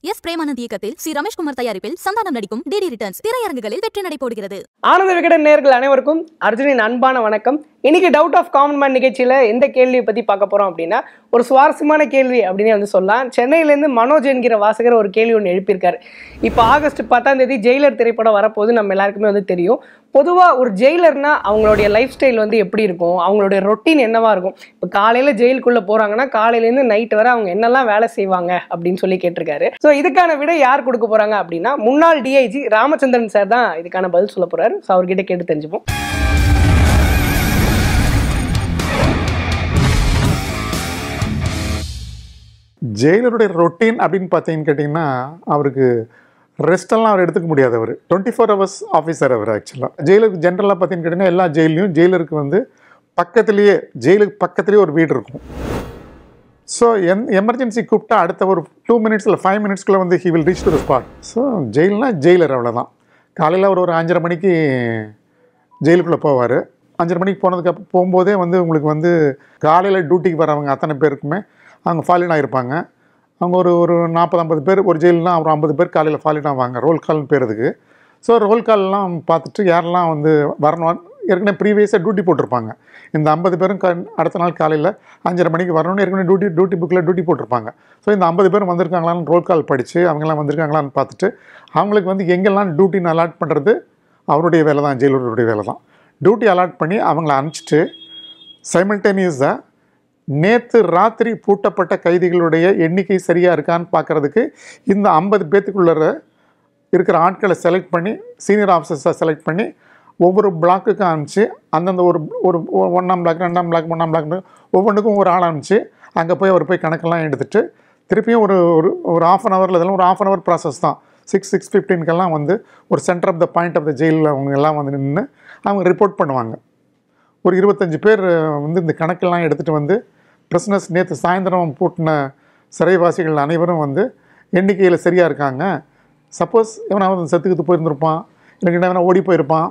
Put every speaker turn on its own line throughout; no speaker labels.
S Premanand இயக்கத்தில் ஸ்ரீ ரமேஷ்குமார் தயாரிப்பில் சந்தானம் நடிக்கும் டிடி ரிட்டர்ன்ஸ் திரையரங்குகளில் வெற்றி நடை போடுகிறது
ஆனந்த விகடன் நேர்கள் அனைவருக்கும் அர்ஜுனின் அன்பான வணக்கம் இன்னைக்கு டவுட் ஆஃப் காமன் மேன் நிகழ்ச்சியில் எந்த கேள்வியை பற்றி பார்க்க போகிறோம் அப்படின்னா ஒரு சுவாரஸ்யமான கேள்வி அப்படின்னு வந்து சொல்லலாம் சென்னையிலேருந்து மனோஜ் என்கிற வாசகர் ஒரு கேள்வி ஒன்று எழுப்பியிருக்காரு இப்போ ஆகஸ்ட் பத்தாம் தேதி ஜெயிலர் திரைப்படம் வரப்போது நம்ம எல்லாருக்குமே வந்து தெரியும் பொதுவாக ஒரு ஜெயிலர்னா அவங்களுடைய லைஃப் ஸ்டைல் வந்து எப்படி இருக்கும் அவங்களுடைய ரொட்டீன் என்னவா இருக்கும் இப்போ காலையில் ஜெயிலுக்குள்ளே போகிறாங்கன்னா காலையிலேருந்து நைட் வரை அவங்க என்னெல்லாம் வேலை செய்வாங்க அப்படின்னு சொல்லி கேட்டிருக்காரு ஸோ இதுக்கான விட யார் கொடுக்க போகிறாங்க அப்படின்னா முன்னாள் டிஐஜி ராமச்சந்திரன் சார் தான் இதுக்கான பதில் சொல்ல போகிறாரு ஸோ அவர்கிட்ட கேட்டு தெரிஞ்சுப்போம்
ஜெயிலருடைய ரொட்டீன் அப்படின்னு பார்த்தீங்கன்னு கேட்டிங்கன்னா அவருக்கு ரெஸ்டெல்லாம் அவர் எடுத்துக்க முடியாது அவர் டுவெண்ட்டி ஃபோர் ஹவர்ஸ் ஆஃபீஸர் அவர் ஆக்சுவலாக ஜெயிலுக்கு ஜென்ரலாக பார்த்தீங்கன்னு கேட்டிங்கன்னா எல்லா ஜெயிலையும் ஜெயிலருக்கு வந்து பக்கத்துலேயே ஜெயிலுக்கு பக்கத்துலேயே ஒரு வீடு இருக்கும் ஸோ என் எமர்ஜென்சி கூப்பிட்டா அடுத்த ஒரு டூ மினிட்ஸ் இல்லை ஃபைவ் மினிட்ஸ்க்குள்ளே வந்து he will reach to the spot so ஜெயில்னா ஜெயிலர் அவ்வளோதான் காலையில் அவர் ஒரு அஞ்சரை மணிக்கு ஜெயிலுக்குள்ளே போவார் அஞ்சரை மணிக்கு போனதுக்கு அப்புறம் போகும்போதே வந்து உங்களுக்கு வந்து காலையில் டியூட்டிக்கு வரவங்க அத்தனை பேருக்குமே அவங்க ஃபாலின் ஆகிருப்பாங்க அவங்க ஒரு ஒரு நாற்பது ஐம்பது பேர் ஒரு ஜெயில்னா ஒரு ஐம்பது பேர் காலையில் ஃபாலின் ஆவாங்க ரோல் கால்னு பேருதுக்கு ஸோ ரோல் கால்லாம் பார்த்துட்டு யாரெல்லாம் வந்து வரணும் ஏற்கனவே ப்ரீவியஸாக டியூட்டி போட்டிருப்பாங்க இந்த ஐம்பது பேரும் க அடுத்த நாள் காலையில் அஞ்சரை மணிக்கு வரணும்னு ஏற்கனவே டியூட்டி டியூட்டி புக்கில் டியூட்டி போட்டிருப்பாங்க ஸோ இந்த ஐம்பது பேரும் வந்திருக்காங்களான்னு ரோல் கால் படித்து அவங்கெல்லாம் வந்திருக்காங்களான்னு பார்த்துட்டு அவங்களுக்கு வந்து எங்கெல்லாம் டியூட்டின்னு அலாட் பண்ணுறது அவருடைய வேலை தான் ஜெயிலருடைய வேலை தான் டியூட்டி அலாட் பண்ணி அவங்கள அனுப்பிச்சிட்டு சைமல்டேனியஸாக நேற்று ராத்திரி பூட்டப்பட்ட கைதிகளுடைய எண்ணிக்கை சரியாக இருக்கான்னு பார்க்குறதுக்கு இந்த ஐம்பது பேத்துக்குள்ளே இருக்கிற ஆட்களை செலக்ட் பண்ணி சீனியர் ஆஃபீஸர்ஸை செலக்ட் பண்ணி ஒவ்வொரு பிளாக்குக்கும் அனுப்பிச்சு அந்தந்த ஒரு ஒரு ஒன்றாம் பிளாக் ரெண்டாம் பிளாக் மூணாம் பிளாக்னு ஒவ்வொன்றுக்கும் ஒரு ஆள் அனுப்பிச்சு அங்கே போய் அவர் போய் கணக்கெல்லாம் எடுத்துட்டு திருப்பியும் ஒரு ஒரு ஒரு ஆஃப் அன் ஹவரில் இதெல்லாம் ஒரு ஆஃப் அன் ஹவர் ப்ராசஸ் தான் சிக்ஸ் சிக்ஸ் ஃபிஃப்டீனுக்கெல்லாம் வந்து ஒரு centre of the point of the ஜெயிலில் அவங்க எல்லாம் வந்து நின்று அவங்க ரிப்போர்ட் பண்ணுவாங்க ஒரு இருபத்தஞ்சி பேர் வந்து இந்த கணக்கெல்லாம் எடுத்துகிட்டு வந்து பிரிஸ்னஸ் நேற்று சாயந்தரம் பூட்டின சிறைவாசிகள் அனைவரும் வந்து எண்ணிக்கையில் சரியாக இருக்காங்க சப்போஸ் எவனாவது செத்துக்கிட்டு போயிருந்திருப்பான் இல்லைன்னா எவனா ஓடி போயிருப்பான்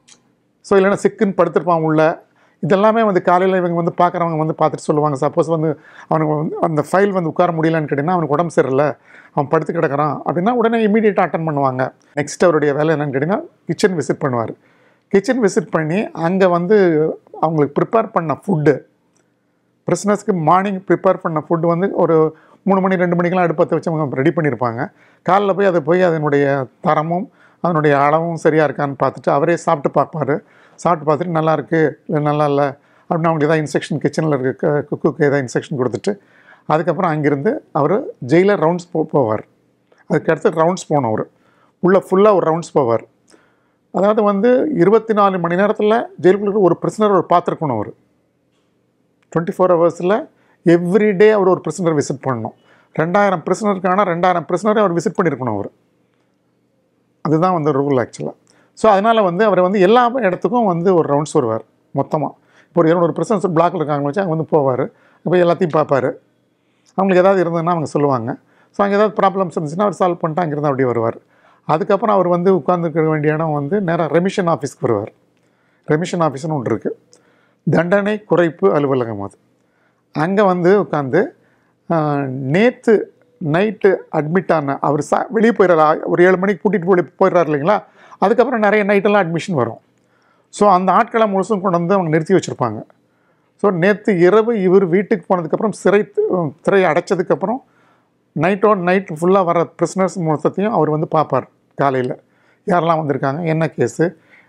ஸோ இல்லைன்னா சிக்குன்னு படுத்திருப்பான் உள்ள இதெல்லாமே வந்து காலையில் இவங்க வந்து பார்க்குறவங்க வந்து பார்த்துட்டு சொல்லுவாங்க சப்போஸ் வந்து அவனுக்கு வந்து அந்த ஃபைல் வந்து உட்கார முடியலன்னு கேட்டிங்கன்னா அவனுக்கு உடம்பு சரியில்லை அவன் படுத்து கிடக்கிறான் அப்படின்னா உடனே இமீடியட்டாக அட்டன் பண்ணுவாங்க நெக்ஸ்ட் அவருடைய வேலை என்னன்னு கேட்டிங்கன்னா கிச்சன் விசிட் பண்ணுவார் கிச்சன் விசிட் பண்ணி அங்கே வந்து அவங்களுக்கு ப்ரிப்பேர் பண்ண ஃபுட்டு பிரிஸ்னஸ்க்கு மார்னிங் ப்ரிப்பேர் பண்ண ஃபுட்டு வந்து ஒரு மூணு மணி ரெண்டு மணிக்கெலாம் அடுப்பத்தை வச்சு அவங்க ரெடி பண்ணியிருப்பாங்க காலைல போய் அதை போய் அதனுடைய தரமும் அதனுடைய அளவும் சரியாக இருக்கான்னு பார்த்துட்டு அவரே சாப்பிட்டு பார்ப்பாரு சாப்பிட்டு பார்த்துட்டு நல்லா இருக்குது இல்லை நல்லா இல்லை அப்படின்னு அவங்களுக்கு ஏதாவது இன்ஸ்ட்ரக்ஷன் கிச்சனில் இருக்க குக்குக்கு ஏதாவது இன்ஸ்ட்ரக்ஷன் கொடுத்துட்டு அதுக்கப்புறம் அங்கேருந்து அவர் ஜெயிலர் ரவுண்ட்ஸ் போ போவார் அதுக்கு அடுத்து ரவுண்ட்ஸ் போகணும் அவர் உள்ளே ஃபுல்லாக ஒரு ரவுண்ட்ஸ் போவார் அதாவது வந்து இருபத்தி நாலு மணி நேரத்தில் ஜெயிலுக்குள்ள ஒரு பிரச்சனர் ஒரு பார்த்துருக்கணும் அவர் டுவெண்ட்டி ஃபோர் ஹவர்ஸில் எவ்ரிடே அவர் ஒரு பிரிசனர் விசிட் பண்ணணும் ரெண்டாயிரம் பிரிசனருக்கான ரெண்டாயிரம் பிரிசனரை அவர் விசிட் பண்ணியிருக்கணும் அவர் அதுதான் வந்து ரூல் ஆக்சுவலாக ஸோ அதனால் வந்து அவர் வந்து எல்லா இடத்துக்கும் வந்து ஒரு ரவுண்ட்ஸ் வருவார் மொத்தமாக இப்போ ஒரு இரநூறு பிரிசனர்ஸ் பிளாக்ல இருக்காங்க வச்சு அங்கே வந்து போவார் இப்போ எல்லாத்தையும் பார்ப்பார் அவங்களுக்கு ஏதாவது இருந்ததுன்னா அவங்க சொல்லுவாங்க ஸோ அங்கே ஏதாவது ப்ராப்ளம்ஸ் இருந்துச்சுன்னா அவர் சால்வ் பண்ணிட்டு அங்கேருந்து அப்படியே வருவார் அதுக்கப்புறம் அவர் வந்து உட்காந்துருக்க வேண்டிய இடம் வந்து நேராக ரெமிஷன் ஆஃபீஸ்க்கு வருவார் ரெமிஷன் ஆஃபீஸ்னு ஒன்று இருக்குது தண்டனை குறைப்பு அலுவலகம் அது அங்கே வந்து உட்காந்து நேற்று நைட்டு அட்மிட் ஆன அவர் சா வெளியே போயிடுறாரு ஒரு ஏழு மணிக்கு கூட்டிகிட்டு போய் போயிடுறாரு இல்லைங்களா அதுக்கப்புறம் நிறைய நைட்டெல்லாம் அட்மிஷன் வரும் ஸோ அந்த ஆட்களை முழுசும் கொண்டு வந்து அவங்க நிறுத்தி வச்சுருப்பாங்க ஸோ நேற்று இரவு இவர் வீட்டுக்கு போனதுக்கப்புறம் சிறை சிறை அடைச்சதுக்கப்புறம் நைட்டோட நைட் ஃபுல்லாக வர பிரிஸ்னர்ஸ் மொத்தத்தையும் அவர் வந்து பார்ப்பார் காலையில் யாரெல்லாம் வந்திருக்காங்க என்ன கேஸு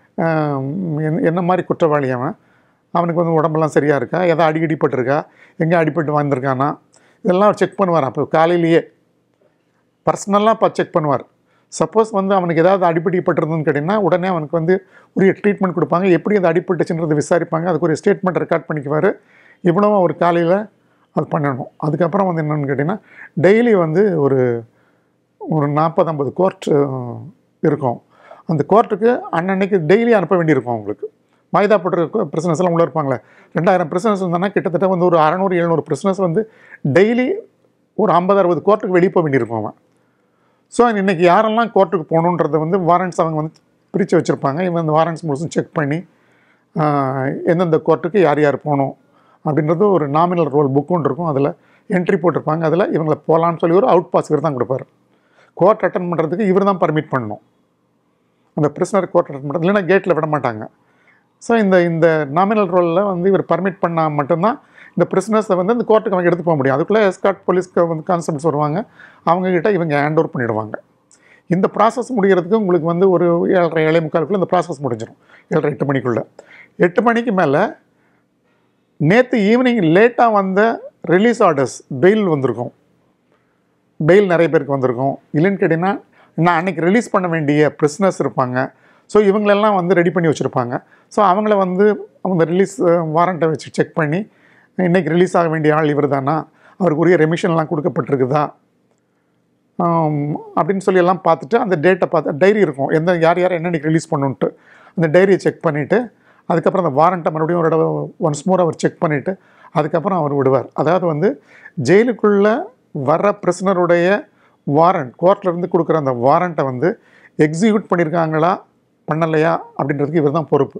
என்ன மாதிரி குற்றவாளி அவன் அவனுக்கு வந்து உடம்பெல்லாம் சரியாக இருக்கா எதாவது அடி அடிபட்டிருக்கா எங்கே அடிபட்டு வந்திருக்கானா இதெல்லாம் அவர் செக் பண்ணுவார் அப்போ காலையிலேயே பர்சனலாக இப்போ செக் பண்ணுவார் சப்போஸ் வந்து அவனுக்கு ஏதாவது அடிப்படிப்பட்டிருந்ததுன்னு கேட்டிங்கன்னா உடனே அவனுக்கு வந்து உரிய ட்ரீட்மெண்ட் கொடுப்பாங்க எப்படி அது அடிபட்டுச்சுன்றது விசாரிப்பாங்க அதுக்கு ஒரு ஸ்டேட்மெண்ட் ரெக்கார்ட் பண்ணிக்குவார் இவ்வளவும் அவர் காலையில் அது பண்ணணும் அதுக்கப்புறம் வந்து என்னென்னு கேட்டிங்கன்னா டெய்லி வந்து ஒரு ஒரு நாற்பது ஐம்பது கோர்ட் இருக்கும் அந்த கோர்ட்டுக்கு அன்னன்னைக்கு டெய்லி அனுப்ப வேண்டியிருக்கும் அவங்களுக்கு வாய்தா போட்டிருக்க பிரிசனஸ் எல்லாம் உள்ளே இருப்பாங்களே ரெண்டாயிரம் பிரிசனஸ் இருந்தாங்கன்னா கிட்டத்தட்ட வந்து ஒரு அறநூறு எழுநூறு பிரிசனஸ் வந்து டெய்லி ஒரு ஐம்பது அறுபது கோர்ட்டுக்கு வெளியே போக வேண்டியிருக்கும் அவன் ஸோ இன்றைக்கி யாரெல்லாம் கோர்ட்டுக்கு போகணுன்றதை வந்து வாரண்ட்ஸ் அவங்க வந்து பிரித்து வச்சுருப்பாங்க இவங்க அந்த வாரண்ட்ஸ் முழுசும் செக் பண்ணி எந்தெந்த கோர்ட்டுக்கு யார் யார் போகணும் அப்படின்றது ஒரு நாமினல் ரோல் புக் ஒன்று இருக்கும் அதில் என்ட்ரி போட்டிருப்பாங்க அதில் இவங்களை போகலான்னு சொல்லி ஒரு அவுட் பாஸ் தான் கொடுப்பாரு கோர்ட் அட்டன் பண்ணுறதுக்கு இவர் தான் பர்மிட் பண்ணணும் அந்த பிரிசனர் கோர்ட் அட்டன் பண்ணுறது இல்லைன்னா கேட்டில் விட மாட்டாங்க ஸோ இந்த இந்த நாமினல் ரோலில் வந்து இவர் பர்மிட் பண்ணால் மட்டும்தான் இந்த பிரிசனர்ஸை வந்து இந்த கோர்ட்டுக்கு அவங்க எடுத்து போக முடியும் அதுக்குள்ளே எஸ்கார்ட் போலீஸ்க்கு வந்து கான்ஸ்டபிள்ஸ் வருவாங்க அவங்கக்கிட்ட இவங்க ஹேண்ட் ஓவர் பண்ணிடுவாங்க இந்த ப்ராசஸ் முடிகிறதுக்கு உங்களுக்கு வந்து ஒரு ஏழரை ஏழை முக்காலுக்குள்ளே இந்த ப்ராசஸ் முடிஞ்சிடும் ஏழரை எட்டு மணிக்குள்ளே எட்டு மணிக்கு மேலே நேற்று ஈவினிங் லேட்டாக வந்த ரிலீஸ் ஆர்டர்ஸ் பெயில் வந்திருக்கும் பெயில் நிறைய பேருக்கு வந்திருக்கும் இல்லைன்னு கேட்டிங்கன்னா நான் அன்றைக்கி ரிலீஸ் பண்ண வேண்டிய பிரிஸ்னஸ் இருப்பாங்க ஸோ இவங்களெல்லாம் வந்து ரெடி பண்ணி வச்சுருப்பாங்க ஸோ அவங்கள வந்து அவங்க ரிலீஸ் வாரண்ட்டை வச்சு செக் பண்ணி இன்றைக்கி ரிலீஸ் ஆக வேண்டிய ஆள் இவர் தானா அவருக்கு உரிய ரெமிஷன்லாம் கொடுக்கப்பட்டிருக்குதா ஆம், அப்படின்னு சொல்லி எல்லாம் பார்த்துட்டு அந்த டேட்டை பார்த்து டைரி இருக்கும் எந்த யார் யார் என்னென்னைக்கு ரிலீஸ் பண்ணுன்ட்டு அந்த டைரியை செக் பண்ணிவிட்டு அதுக்கப்புறம் அந்த வாரண்ட்டை மறுபடியும் ஒரு தடவை ஒன்ஸ் மோர் அவர் செக் பண்ணிவிட்டு அதுக்கப்புறம் அவர் விடுவார் அதாவது வந்து ஜெயிலுக்குள்ளே வர பிரிசனருடைய வாரண்ட் கோர்ட்லேருந்து கொடுக்குற அந்த வாரண்ட்டை வந்து எக்ஸிக்யூட் பண்ணியிருக்காங்களா பண்ணலையா அப்படின்றதுக்கு இவர் தான் பொறுப்பு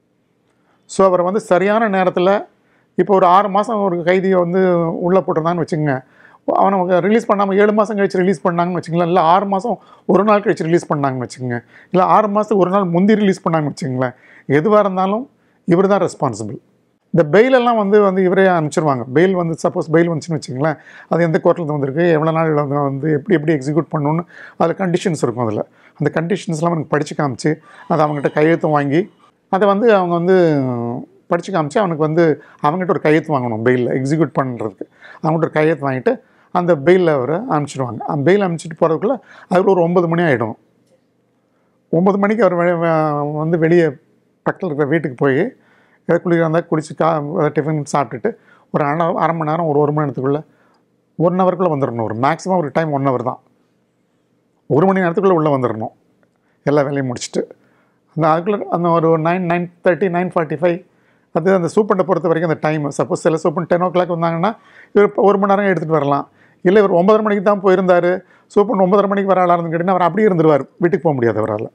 ஸோ அவரை வந்து சரியான நேரத்தில் இப்போ ஒரு ஆறு மாதம் ஒரு கைதியை வந்து உள்ளே போட்டிருந்தான்னு வச்சுக்கோங்க அவனை ரிலீஸ் பண்ணாமல் ஏழு மாதம் கழிச்சு ரிலீஸ் பண்ணாங்கன்னு வச்சுங்களேன் இல்லை ஆறு மாதம் ஒரு நாள் கழிச்சு ரிலீஸ் பண்ணாங்கன்னு வச்சுக்கோங்க இல்லை ஆறு மாதத்துக்கு ஒரு நாள் முந்தி ரிலீஸ் பண்ணாங்கன்னு வச்சுங்களேன் எதுவாக இருந்தாலும் இவர் தான் ரெஸ்பான்சிபிள் இந்த பெயிலெல்லாம் வந்து வந்து இவரே அனுப்பிச்சிருவாங்க பெயில் வந்து சப்போஸ் பெயில் வந்துச்சுன்னு வச்சுங்களேன் அது எந்த கோர்ட்டில் வந்திருக்கு எவ்வளோ நாள் வந்து வந்து எப்படி எப்படி எக்ஸிக்யூட் பண்ணணும்னு அதில் கண்டிஷன்ஸ் இருக்கும் அதில் அந்த கண்டிஷன்ஸ்லாம் அவனுக்கு படித்து காமிச்சு அதை அவங்ககிட்ட கையெழுத்து வாங்கி அதை வந்து அவங்க வந்து படித்து காமிச்சு அவனுக்கு வந்து அவங்ககிட்ட ஒரு கையெழுத்து வாங்கணும் பெயிலில் எக்ஸிக்யூட் பண்ணுறதுக்கு அவங்ககிட்ட ஒரு கையெழுத்து வாங்கிட்டு அந்த பெயிலில் அவர் அனுப்பிச்சிடுவாங்க அந்த பெயில் அனுப்பிச்சிட்டு போகிறதுக்குள்ள அதுக்குள்ள ஒரு ஒம்பது மணி ஆகிடும் ஒம்பது மணிக்கு அவர் வெ- வெ- வந்து வெளியே பக்கத்தில் இருக்கிற வீட்டுக்கு போய் எதாவது குளிக்க இருந்தால் குளிச்சு கா டிஃபன் சாப்பிட்டுட்டு ஒரு அரை அரை மணி நேரம் ஒரு ஒரு மணி நேரத்துக்குள்ளே ஒன் ஹவருக்குள்ளே வந்துடணும் ஒரு மேக்ஸிமம் ஒரு டைம் ஒன் ஹவர் தான் ஒரு மணி நேரத்துக்குள்ளே உள்ளே வந்துடணும் எல்லா வேலையும் முடிச்சுட்டு அந்த அதுக்குள்ளே அந்த ஒரு nine nine thirty nine forty five அது அந்த சூப்பண்டை பொறுத்த வரைக்கும் அந்த டைம் சப்போஸ் சில சூப்பன் டென் ஓ கிளாக் வந்தாங்கன்னா இவர் இப்போ ஒரு மணி நேரம் எடுத்துகிட்டு வரலாம் இல்லை இவர் ஒன்பதரை மணிக்கு தான் போயிருந்தார் சூப்பன் ஒன்பதரை மணிக்கு வர ஆளாக இருந்து கேட்டிங்கன்னா அவர் அப்படியே இருந்துருவார் வீட்டுக்கு போக முடியாது அவரால்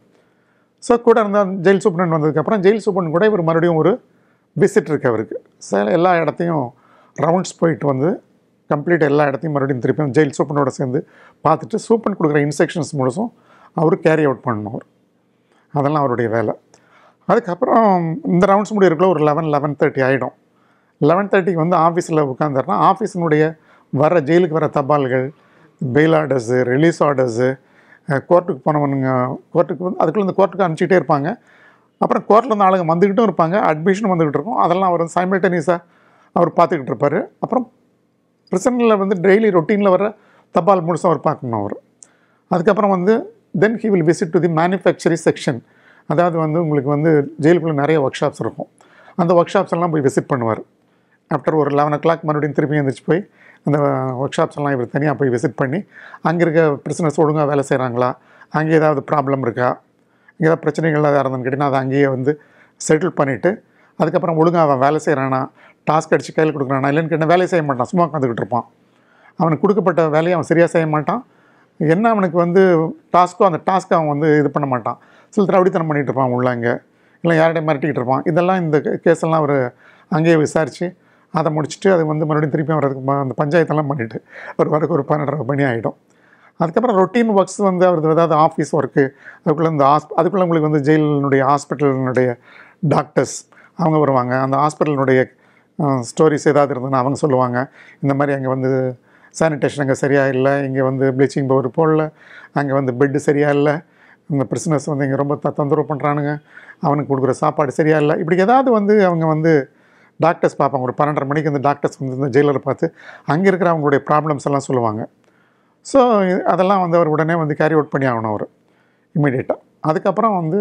ஸோ கூட இருந்த ஜெயில் சூப்பரன் வந்ததுக்கப்புறம் ஜெயில் சூப்பரன் கூட இவர் மறுபடியும் ஒரு விசிட் இருக்கு அவருக்கு சில எல்லா இடத்தையும் ரவுண்ட்ஸ் போயிட்டு வந்து கம்ப்ளீட் எல்லா இடத்தையும் மறுபடியும் திருப்பியும் ஜெயில் சூப்பனோட சேர்ந்து பார்த்துட்டு சூப்பன் கொடுக்குற இன்ஸ்ட்ரக்ஷன்ஸ் முழுசும் அவர் கேரி அவுட் பண்ணணும் அவர் அதெல்லாம் அவருடைய வேலை அதுக்கப்புறம் இந்த ரவுண்ட்ஸ் முடியறதுக்குள்ள ஒரு லெவன் லெவன் தேர்ட்டி ஆகிடும் லெவன் தேர்ட்டிக்கு வந்து ஆஃபீஸில் உட்காந்துறனா ஆஃபீஸினுடைய வர ஜெயிலுக்கு வர தபால்கள் பெயில் ஆர்டர்ஸு ரிலீஸ் ஆர்டர்ஸு கோர்ட்டுக்கு போனவனுங்க கோர்ட்டுக்கு வந்து அதுக்குள்ளே இந்த கோர்ட்டுக்கு அனுப்பிச்சிட்டே இருப்பாங்க அப்புறம் கோர்ட்டில் இருந்து ஆளுங்க வந்துக்கிட்டும் இருப்பாங்க அட்மிஷனும் வந்துக்கிட்டு இருக்கும் அதெல்லாம் அவர் சைமல்டேனியஸாக அவர் பார்த்துக்கிட்டு இருப்பார் அப்புறம் ப்ரிசனில் வந்து டெய்லி ரொட்டீனில் வர தபால் முழுசும் அவர் பார்க்கணும் அவர் அதுக்கப்புறம் வந்து then he will visit to the manufacturing section அதாவது வந்து உங்களுக்கு வந்து ஜெயிலுக்குள்ளே நிறைய ஒர்க் ஷாப்ஸ் இருக்கும் அந்த ஒர்க் ஷாப்ஸ் எல்லாம் போய் விசிட் பண்ணுவார் ஆஃப்டர் ஒரு லெவன் ஓ கிளாக் மறுபடியும் திருப்பி எழுந்திரிச்சு போய் அந்த ஒர்க் ஷாப்ஸ் எல்லாம் இவர் தனியாக போய் விசிட் பண்ணி அங்கே இருக்க பிரிசனர்ஸ் ஒழுங்காக வேலை செய்கிறாங்களா அங்கே ஏதாவது ப்ராப்ளம் இருக்கா இங்கே ஏதாவது பிரச்சனைகள் ஏதாவது இருந்ததுன்னு கேட்டிங்கன்னா அதை அங்கேயே வந்து செட்டில் பண்ணிவிட்டு அதுக்கப்புறம் ஒழுங்காக அவன் வேலை செய்கிறானா டாஸ்க் அடித்து கையில் கொடுக்குறானா இல்லைன்னு கேட்டால் வேலையை செய்ய மாட்டான் சும்மா உட்காந்துக்கிட்டு இருப்பான் அவனுக்கு கொடுக்கப்பட்ட வேலையை அவன் சரியாக செய்ய மாட்டான் என்ன அவனுக்கு வந்து டாஸ்க்கோ அந்த டாஸ்க்கை அவன் வந்து இது பண்ண மாட்டான் சில திராவிடித்தனம் பண்ணிகிட்டு இருப்பான் உள்ள அங்கே இல்லை யார்கிட்டையும் மிரட்டிக்கிட்டு இருப்பான் இதெல்லாம் இந்த கேஸெல்லாம் அவர் அங்கேயே விசாரித்து அதை முடிச்சுட்டு அது வந்து மறுபடியும் திருப்பி வர்றதுக்கு ம- அந்த பஞ்சாயத்தெல்லாம் பண்ணிவிட்டு ஒரு வரக்கு ஒரு பன்னெண்டரை மணி ஆகிடும் அதுக்கப்புறம் ரொட்டீன் ஒர்க்ஸ் வந்து அவரது ஏதாவது ஆஃபீஸ் ஒர்க்கு அதுக்குள்ளே இந்த ஹாஸ்ப் அதுக்குள்ளே உங்களுக்கு வந்து ஜெயிலினுடைய ஹாஸ்பிட்டலினுடைய டாக்டர்ஸ் அவங்க வருவாங்க அந்த ஹாஸ்பிட்டலினுடைய ஸ்டோரிஸ் ஏதாவது இருந்ததுன்னா அவங்க சொல்லுவாங்க இந்த மாதிரி அங்கே வந்து சானிடேஷன் அங்கே சரியாக இல்லை இங்கே வந்து ப்ளீச்சிங் பவுடர் போடல அங்கே வந்து பெட்டு சரியாக இல்லை இந்த பிரிசனர்ஸ் வந்து இங்கே ரொம்ப த- தொந்தரவு பண்ணுறானுங்க அவனுக்கு கொடுக்குற சாப்பாடு சரியாக இல்லை இப்படி ஏதாவது வந்து அவங்க வந்து டாக்டர்ஸ் பார்ப்பாங்க ஒரு பன்னெண்டரை மணிக்கு அந்த டாக்டர்ஸ் வந்து இந்த ஜெயிலரை பார்த்து அங்கே இருக்கிற அவங்களுடைய ப்ராப்ளம்ஸ் எல்லாம் சொல்லுவாங்க ஸோ அதெல்லாம் வந்து அவர் உடனே வந்து கேரி அவுட் பண்ணி ஆகணும் அவர் இமீடியட்டாக அதுக்கப்புறம் வந்து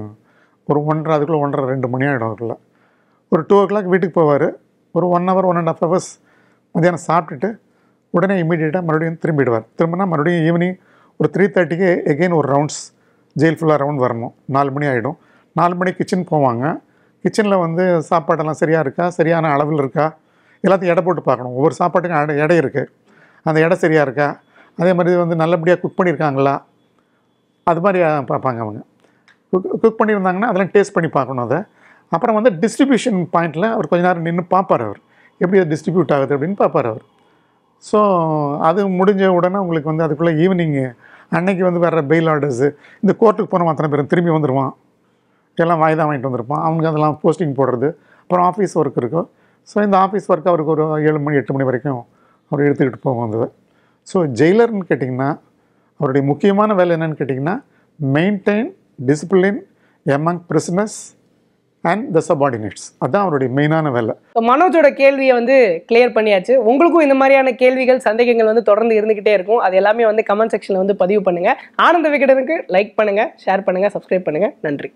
ஒரு ஒன்றரை அதுக்குள்ளே ஒன்றரை ரெண்டு மணி ஆகிடும் அதுக்குள்ளே ஒரு டூ ஓ கிளாக் வீட்டுக்கு போவார் ஒரு one hour one and half hours மத்தியானம் சாப்பிட்டுட்டு உடனே இமீடியட்டாக மறுபடியும் திரும்பிடுவார் திரும்பினா மறுபடியும் ஈவினிங் ஒரு த்ரீ தேர்ட்டிக்கு எகெயின் ஒரு ரவுண்ட்ஸ் ஜெயில் ஃபுல்லாக ரவுண்ட் வரணும் நாலு மணி ஆகிடும் நாலு மணி கிச்சன் போவாங்க கிச்சனில் வந்து சாப்பாடெல்லாம் சரியாக இருக்கா சரியான அளவில் இருக்கா எல்லாத்தையும் எடை போட்டு பார்க்கணும் ஒவ்வொரு சாப்பாட்டுக்கும் எடை எடை இருக்குது அந்த எடை சரியாக இருக்கா அதே மாதிரி வந்து நல்லபடியாக குக் பண்ணியிருக்காங்களா அது மாதிரி அஹ், பார்ப்பாங்க அவங்க குக் குக் பண்ணியிருந்தாங்கன்னா அதெல்லாம் டேஸ்ட் பண்ணி பார்க்கணும் அதை அப்புறம் வந்து டிஸ்ட்ரிபியூஷன் பாயிண்டில் அவர் கொஞ்ச நேரம் நின்று பார்ப்பார் அவர் எப்படி அது டிஸ்ட்ரிபியூட் ஆகுது அப்படின்னு பார்ப்பார் அவர் ஸோ அது முடிஞ்ச உடனே உங்களுக்கு வந்து அதுக்குள்ளே ஈவினிங் அன்னைக்கு வந்து வேறு பெயில் ஆர்டர்ஸு இந்த கோர்ட்டுக்கு போன அத்தனை பேரும் திரும்பி வந்துடுவான் எல்லாம் வாய்தா வாங்கிட்டு வந்திருப்பான் அவனுக்கு அதெல்லாம் போஸ்டிங் போடுறது அப்புறம் ஆஃபீஸ் ஒர்க் இருக்கும் ஸோ இந்த ஆஃபீஸ் ஒர்க் அவருக்கு ஒரு ஏழு மணி எட்டு மணி வரைக்கும் அவர் எடுத்துக்கிட்டு போக வந்தது ஸோ ஜெயிலர்னு கேட்டிங்கன்னா அவருடைய முக்கியமான வேலை என்னன்னு கேட்டிங்கன்னா maintain discipline among prisoners and the subordinates அதுதான் அவருடைய மெயினான வேலை
So, மனோஜோட கேள்வியை வந்து கிளியர் பண்ணியாச்சு உங்களுக்கும் இந்த மாதிரியான கேள்விகள் சந்தேகங்கள் வந்து தொடர்ந்து இருந்துகிட்டே இருக்கும் அது எல்லாமே வந்து கமெண்ட் செக்ஷன்ல வந்து பதிவு பண்ணுங்க ஆனந்த விகடனுக்கு லைக் பண்ணுங்க ஷேர் பண்ணுங்க சப்ஸ்கிரைப் பண்ணுங்க நன்றி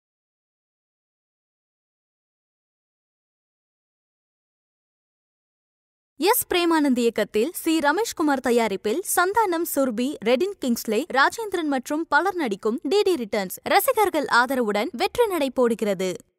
எஸ் பிரேமானந்த் இயக்கத்தில் சி ரமேஷ்குமார் தயாரிப்பில் சந்தானம் சுர்பி ரெடின் கிங்ஸ்லே ராஜேந்திரன் மற்றும் பலர் நடிக்கும் டிடி ரிட்டர்ன்ஸ் ரசிகர்கள் ஆதரவுடன் வெற்றி நடை போடுகிறது